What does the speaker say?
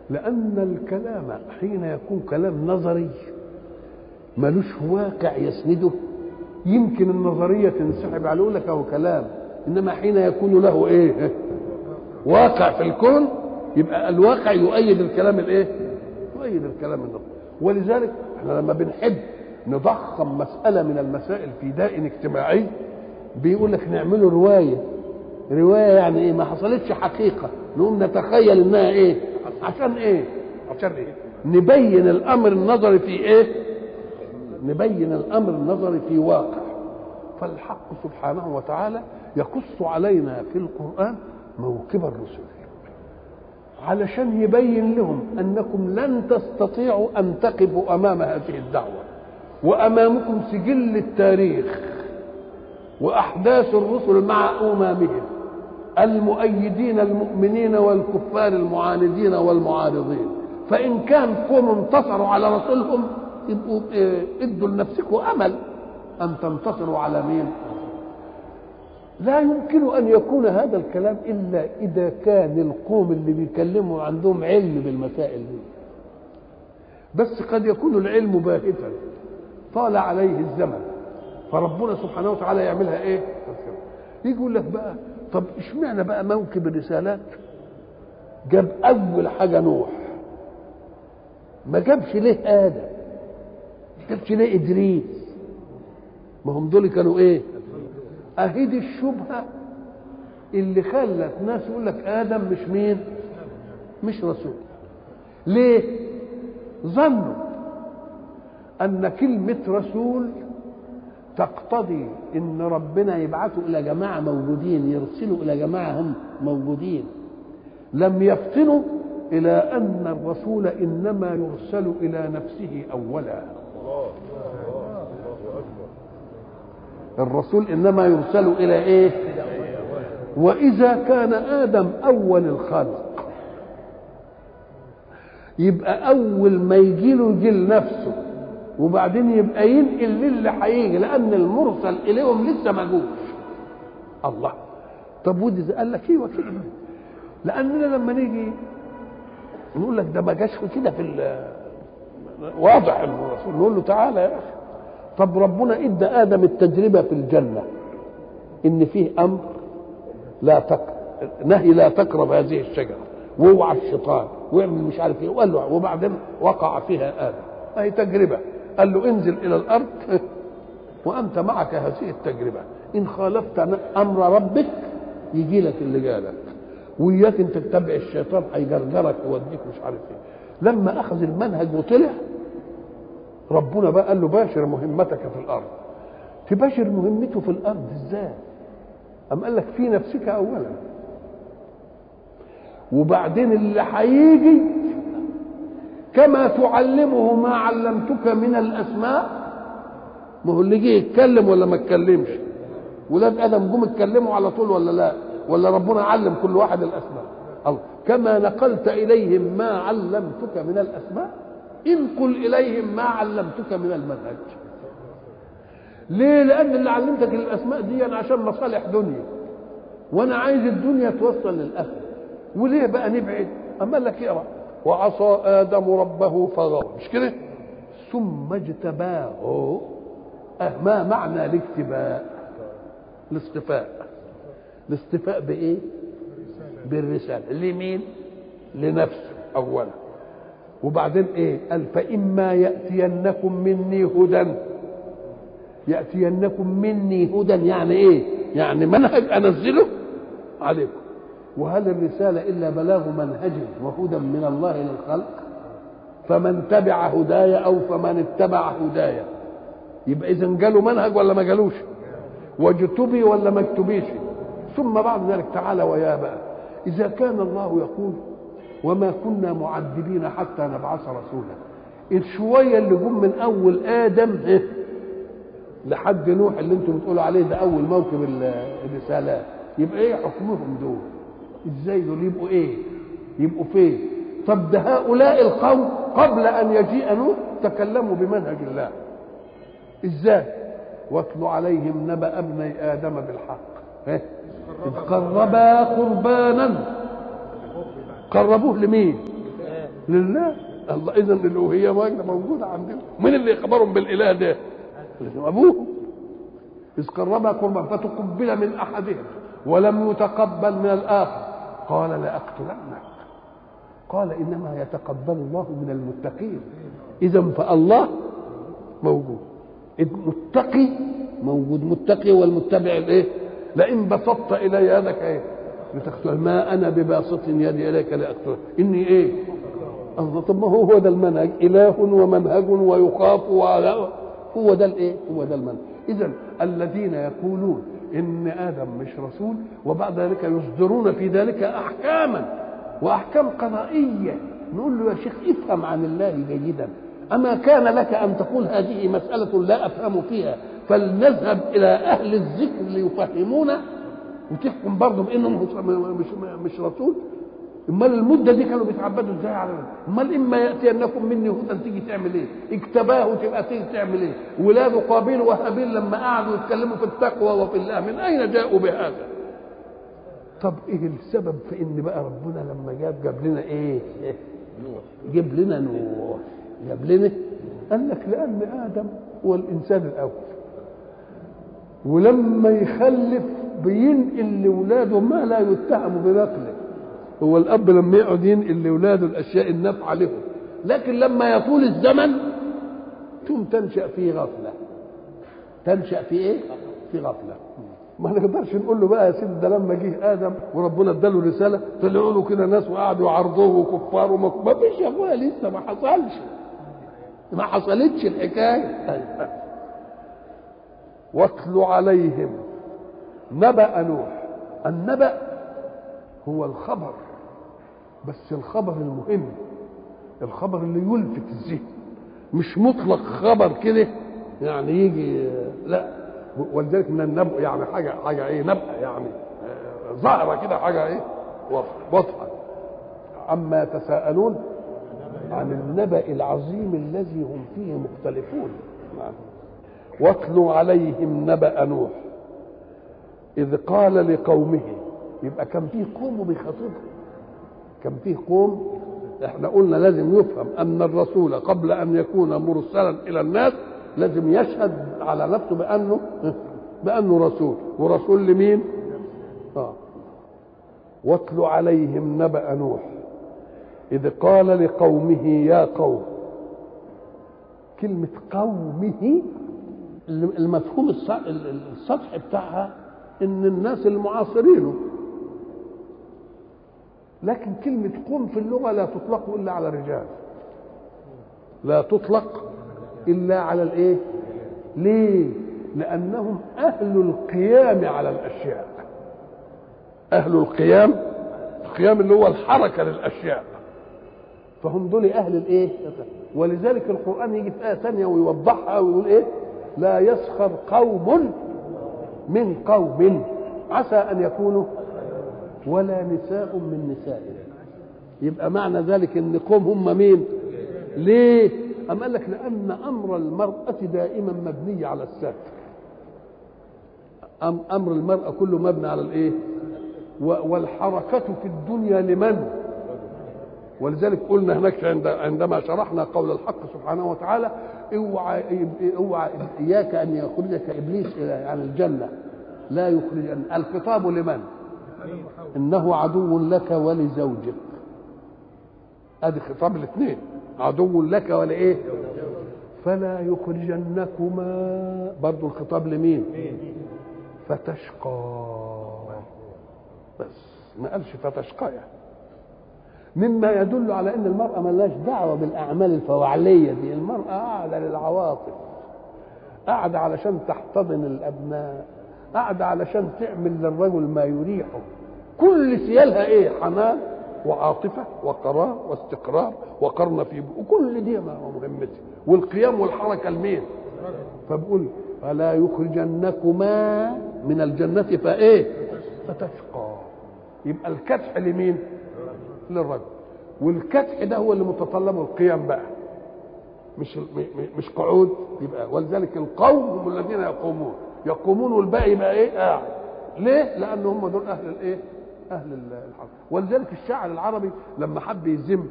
لأن الكلام حين يكون كلام نظري ملوش واقع يسنده يمكن النظرية تنسحب على يقول لك أهو كلام إنما حين يكون له إيه واقع في الكون يبقى الواقع يؤيد الكلام الإيه يؤيد الكلام النظري ولذلك احنا لما بنحب نضخم مسألة من المسائل في داء اجتماعي بيقول لك نعمله رواية رواية يعني ايه ما حصلتش حقيقة نقوم نتخيل انها ايه عشان ايه عشان ايه نبين الامر النظري في ايه نبين الامر النظري في واقع فالحق سبحانه وتعالى يقص علينا في القرآن موكب الرسل علشان يبين لهم انكم لن تستطيعوا ان تقفوا امام هذه الدعوه وامامكم سجل التاريخ واحداث الرسل مع اممهم المؤيدين المؤمنين والكفار المعاندين والمعارضين فان كان قوم انتصروا على رسولهم يبقوا ادوا لنفسكم امل ان تنتصروا على مين لا يمكن ان يكون هذا الكلام الا اذا كان القوم اللي بيكلموا عندهم علم بالمسائل دي بس قد يكون العلم باهتا طال عليه الزمن فربنا سبحانه وتعالى يعملها ايه يجي يقول لك بقى طب اشمعنى بقى موكب الرسالات جاب اول حاجه نوح ما جابش ليه ادم ما جابش ليه ادريس ما هم دول كانوا ايه اهي دي الشبهه اللي خلت ناس يقول لك ادم مش مين مش رسول ليه ظنوا ان كلمه رسول تقتضي ان ربنا يبعثه الى جماعه موجودين يرسلوا الى جماعه هم موجودين لم يفطنوا الى ان الرسول انما يرسل الى نفسه اولا الرسول انما يرسل الى ايه واذا كان ادم اول الخلق يبقى اول ما يجي له يجي لنفسه وبعدين يبقى ينقل للي هيجي لان المرسل اليهم لسه ما جوش الله طب ودي قال لك ايوه كده لاننا لما نيجي نقول لك ده ما جاش كده في واضح الرسول نقول له تعالى يا اخي طب ربنا ادى ادم التجربه في الجنه ان فيه امر لا تق... نهي لا تقرب هذه الشجره واوعى الشيطان واعمل مش عارف ايه وقال له وبعدين وقع فيها ادم هي تجربه قال له انزل الى الارض وانت معك هذه التجربه ان خالفت امر ربك يجي لك اللي جالك وياك انت تتبع الشيطان هيجرجرك يوديك مش عارف ايه لما اخذ المنهج وطلع ربنا بقى قال له باشر مهمتك في الارض تباشر مهمته في الارض ازاي أم قال لك في نفسك اولا وبعدين اللي هيجي كما تعلمه ما علمتك من الاسماء ما هو اللي جه يتكلم ولا ما اتكلمش ولاد ادم جم اتكلموا على طول ولا لا ولا ربنا علم كل واحد الاسماء الله كما نقلت اليهم ما علمتك من الاسماء انقل اليهم ما علمتك من المنهج ليه لان اللي علمتك الاسماء دي أنا عشان مصالح دنيا وانا عايز الدنيا توصل للاخره وليه بقى نبعد اما لك اقرا وعصى ادم ربه فغوى مش كده ثم اجتباه أه ما معنى الاجتباء الاصطفاء الاصطفاء بايه بالرساله لمين لنفسه اولا وبعدين ايه قال فاما ياتينكم مني هدى ياتينكم مني هدى يعني ايه يعني منهج انزله عليكم وهل الرساله الا بلاغ منهج وهدى من الله للخلق فمن تبع هدايا او فمن اتبع هدايا يبقى اذا جاله منهج ولا ما جالوش واجتبي ولا ما اكتبيش ثم بعد ذلك تعالى ويا بقى اذا كان الله يقول وما كنا معذبين حتى نبعث رسولا الشويه اللي جم من اول ادم إيه؟ لحد نوح اللي انتم بتقولوا عليه ده اول موكب الرسالات يبقى ايه حكمهم دول ازاي دول يبقوا ايه يبقوا فين طب ده هؤلاء القوم قبل ان يجيء نوح تكلموا بمنهج الله ازاي واتل عليهم نبأ ابني ادم بالحق إيه؟ اذ قربا قربانا قربوه لمين لله الله اذا الالوهيه موجوده عندهم مين اللي يخبرهم بالاله ده ابوهم اذ قربها قربا فتقبل من احدهم ولم يتقبل من الاخر قال لاقتلنك قال انما يتقبل الله من المتقين اذا فالله موجود المتقي موجود متقي والمتبع الايه لئن بسطت الي يدك ايه لتقتل ما انا بباسط يدي اليك لاقتلك اني ايه الله طب ما هو هو ده المنهج اله ومنهج ويخاف وعلى هو ده الايه هو ده المنهج اذا الذين يقولون ان ادم مش رسول وبعد ذلك يصدرون في ذلك احكاما واحكام قضائيه نقول له يا شيخ افهم عن الله جيدا اما كان لك ان تقول هذه مساله لا افهم فيها فلنذهب الى اهل الذكر ليفهمونا وتحكم برضه بانهم مش مش رسول امال المده دي كانوا بيتعبدوا ازاي على امال اما ياتينكم مني هدى تيجي تعمل ايه اجتباه تبقى تيجي تعمل ايه ولاد قابيل وهابيل لما قعدوا يتكلموا في التقوى وفي الله من اين جاءوا بهذا طب ايه السبب في ان بقى ربنا لما جاب جاب لنا ايه جاب لنا نوح جاب لنا قال لك لان ادم هو الانسان الاول ولما يخلف بينقل لاولاده ما لا يتهم بنقله هو الاب لما يقعد ينقل لاولاده الاشياء النافعه لهم لكن لما يطول الزمن ثم تنشا في غفله تنشا في ايه في غفله ما نقدرش نقول له بقى يا سيدي ده لما جه ادم وربنا اداله رساله طلعوا له كده ناس وقعدوا يعرضوه وكفار وما ما فيش يا اخويا لسه ما حصلش ما حصلتش الحكايه واتل عليهم نبأ نوح النبأ هو الخبر بس الخبر المهم الخبر اللي يلفت الذهن مش مطلق خبر كده يعني يجي لا ولذلك من النبأ يعني حاجه حاجه ايه نبأ يعني ظاهره كده حاجه ايه واضحه عما يتساءلون عن النبأ العظيم الذي هم فيه مختلفون واتلوا عليهم نبأ نوح إذ قال لقومه يبقى كان فيه قوم وبيخاطبهم كان فيه قوم احنا قلنا لازم يفهم ان الرسول قبل ان يكون مرسلا الى الناس لازم يشهد على نفسه بانه بانه رسول ورسول لمين؟ اه واتل عليهم نبأ نوح إذ قال لقومه يا قوم كلمة قومه المفهوم السطحي بتاعها ان الناس المعاصرينه لكن كلمة قوم في اللغة لا تطلق إلا على الرجال لا تطلق إلا على الإيه؟ ليه؟ لأنهم أهل القيام على الأشياء أهل القيام القيام اللي هو الحركة للأشياء فهم دول أهل الإيه؟ ولذلك القرآن يجي في آية ثانية ويوضحها ويقول إيه؟ لا يسخر قوم من قوم عسى ان يكونوا ولا نساء من نساء يبقى معنى ذلك ان قوم هم مين ليه أم قال لك لأن أمر المرأة دائما مبني على الستر أم أمر المرأة كله مبني على الإيه والحركة في الدنيا لمن ولذلك قلنا هناك عند عندما شرحنا قول الحق سبحانه وتعالى اوعى اوعى اياك ان يخرجك ابليس الى عن الجنه لا يخرج الخطاب لمن؟ انه عدو لك ولزوجك ادي خطاب الاثنين عدو لك ولايه؟ فلا يخرجنكما برضو الخطاب لمين؟ فتشقى بس ما قالش فتشقى مما يدل على ان المراه ملهاش دعوه بالاعمال الفواعليه دي المراه قاعده للعواطف قاعده علشان تحتضن الابناء قاعده علشان تعمل للرجل ما يريحه كل سيالها ايه حنان وعاطفه وقرار واستقرار وقرن في وكل دي مهمتها والقيام والحركه لمين فبقول فلا يخرجنكما من الجنه فايه فتشقى يبقى الكدح لمين للرجل والكدح ده هو اللي متطلبه القيام بقى مش مش قعود يبقى ولذلك القوم هم الذين يقومون يقومون والباقي يبقى ايه قاعد ليه لان هم دول اهل الايه اهل الحرب ولذلك الشاعر العربي لما حب يذم